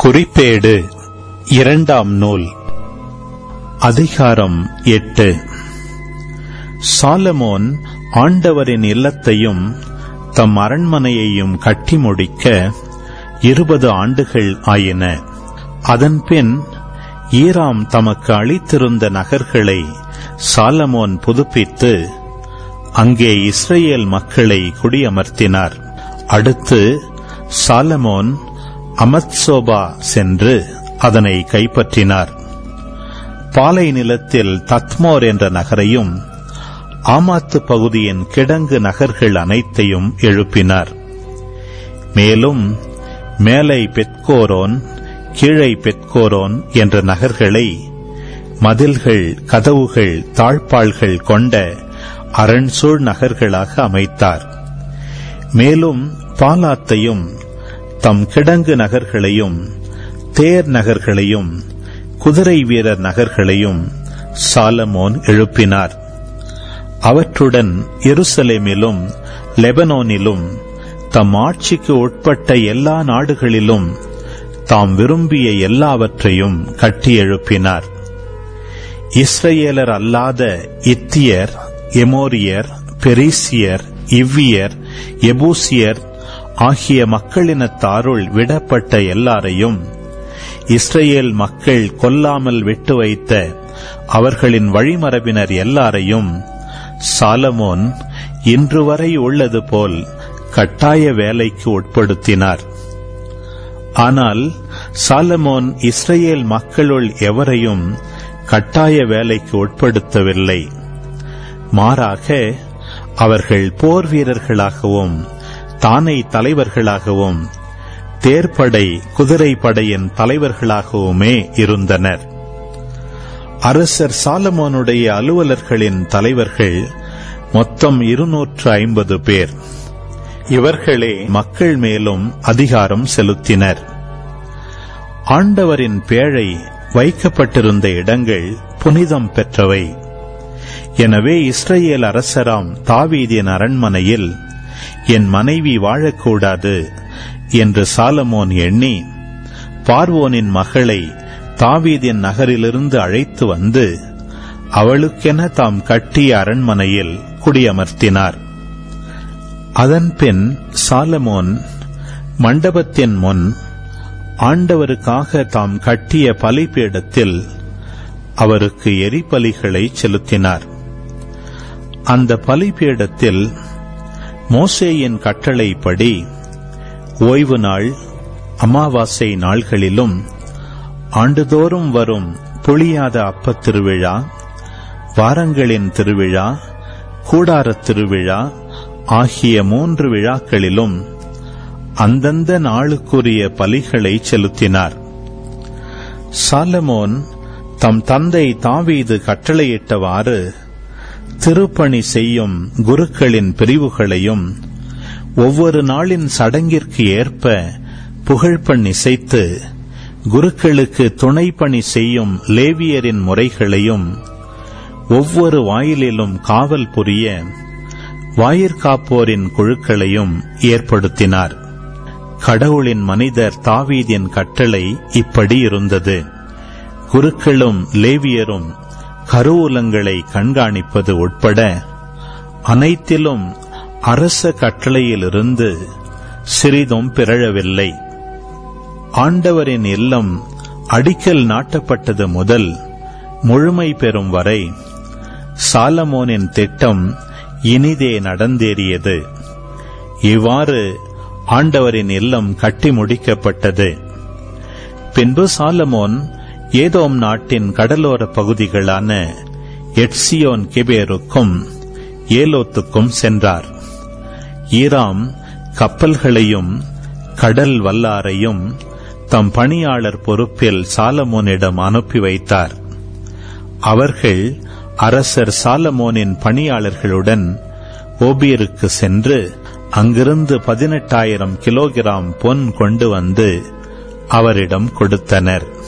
குறிப்பேடு இரண்டாம் நூல் அதிகாரம் எட்டு சாலமோன் ஆண்டவரின் இல்லத்தையும் தம் அரண்மனையையும் கட்டி முடிக்க இருபது ஆண்டுகள் ஆயின அதன்பின் ஈராம் தமக்கு அளித்திருந்த நகர்களை சாலமோன் புதுப்பித்து அங்கே இஸ்ரேல் மக்களை குடியமர்த்தினார் அடுத்து சாலமோன் அமத்சோபா சென்று அதனை கைப்பற்றினார் பாலை நிலத்தில் தத்மோர் என்ற நகரையும் ஆமாத்து பகுதியின் கிடங்கு நகர்கள் அனைத்தையும் எழுப்பினார் மேலும் மேலை பெட்கோரோன் கீழை பெட்கோரோன் என்ற நகர்களை மதில்கள் கதவுகள் தாழ்பாள்கள் கொண்ட அரண்சூழ் நகர்களாக அமைத்தார் மேலும் பாலாத்தையும் தம் கிடங்கு நகர்களையும் தேர் நகர்களையும் குதிரை வீரர் நகர்களையும் சாலமோன் எழுப்பினார் அவற்றுடன் எருசலேமிலும் லெபனோனிலும் தம் ஆட்சிக்கு உட்பட்ட எல்லா நாடுகளிலும் தாம் விரும்பிய எல்லாவற்றையும் கட்டி எழுப்பினார் இஸ்ரேலர் அல்லாத இத்தியர் எமோரியர் பெரிசியர் இவ்வியர் எபூசியர் ஆகிய மக்களினத்தாருள் விடப்பட்ட எல்லாரையும் இஸ்ரேல் மக்கள் கொல்லாமல் விட்டு வைத்த அவர்களின் வழிமரபினர் எல்லாரையும் சாலமோன் இன்று வரை உள்ளது போல் கட்டாய வேலைக்கு உட்படுத்தினார் ஆனால் சாலமோன் இஸ்ரேல் மக்களுள் எவரையும் கட்டாய வேலைக்கு உட்படுத்தவில்லை மாறாக அவர்கள் போர் வீரர்களாகவும் தானை தலைவர்களாகவும் தேர்ப்படை குதிரைப்படையின் தலைவர்களாகவுமே இருந்தனர் அரசர் சாலமோனுடைய அலுவலர்களின் தலைவர்கள் மொத்தம் இருநூற்று ஐம்பது பேர் இவர்களே மக்கள் மேலும் அதிகாரம் செலுத்தினர் ஆண்டவரின் பேழை வைக்கப்பட்டிருந்த இடங்கள் புனிதம் பெற்றவை எனவே இஸ்ரேல் அரசராம் தாவீதின் அரண்மனையில் என் மனைவி வாழக்கூடாது என்று சாலமோன் எண்ணி பார்வோனின் மகளை தாவீதின் நகரிலிருந்து அழைத்து வந்து அவளுக்கென தாம் கட்டிய அரண்மனையில் குடியமர்த்தினார் அதன்பின் சாலமோன் மண்டபத்தின் முன் ஆண்டவருக்காக தாம் கட்டிய பலிபீடத்தில் அவருக்கு எரிபலிகளை செலுத்தினார் அந்த பலிபீடத்தில் மோசேயின் கட்டளைப்படி ஓய்வு நாள் அமாவாசை நாள்களிலும் ஆண்டுதோறும் வரும் புளியாத அப்பத் திருவிழா வாரங்களின் திருவிழா கூடாரத் திருவிழா ஆகிய மூன்று விழாக்களிலும் அந்தந்த நாளுக்குரிய பலிகளை செலுத்தினார் சாலமோன் தம் தந்தை தாவீது கட்டளையிட்டவாறு திருப்பணி செய்யும் குருக்களின் பிரிவுகளையும் ஒவ்வொரு நாளின் சடங்கிற்கு ஏற்ப புகழ்பண் இசைத்து குருக்களுக்கு துணை பணி செய்யும் லேவியரின் முறைகளையும் ஒவ்வொரு வாயிலிலும் காவல் புரிய வாயிற்காப்போரின் குழுக்களையும் ஏற்படுத்தினார் கடவுளின் மனிதர் தாவீதின் கட்டளை இப்படி இருந்தது குருக்களும் லேவியரும் கருவூலங்களை கண்காணிப்பது உட்பட அனைத்திலும் அரச கட்டளையிலிருந்து சிறிதும் பிறழவில்லை ஆண்டவரின் இல்லம் அடிக்கல் நாட்டப்பட்டது முதல் முழுமை பெறும் வரை சாலமோனின் திட்டம் இனிதே நடந்தேறியது இவ்வாறு ஆண்டவரின் இல்லம் கட்டி முடிக்கப்பட்டது பின்பு சாலமோன் ஏதோம் நாட்டின் கடலோர பகுதிகளான எட்சியோன் கெபேருக்கும் ஏலோத்துக்கும் சென்றார் ஈராம் கப்பல்களையும் கடல் வல்லாரையும் தம் பணியாளர் பொறுப்பில் சாலமோனிடம் அனுப்பி வைத்தார் அவர்கள் அரசர் சாலமோனின் பணியாளர்களுடன் ஓபியருக்கு சென்று அங்கிருந்து பதினெட்டாயிரம் கிலோகிராம் பொன் கொண்டு வந்து அவரிடம் கொடுத்தனர்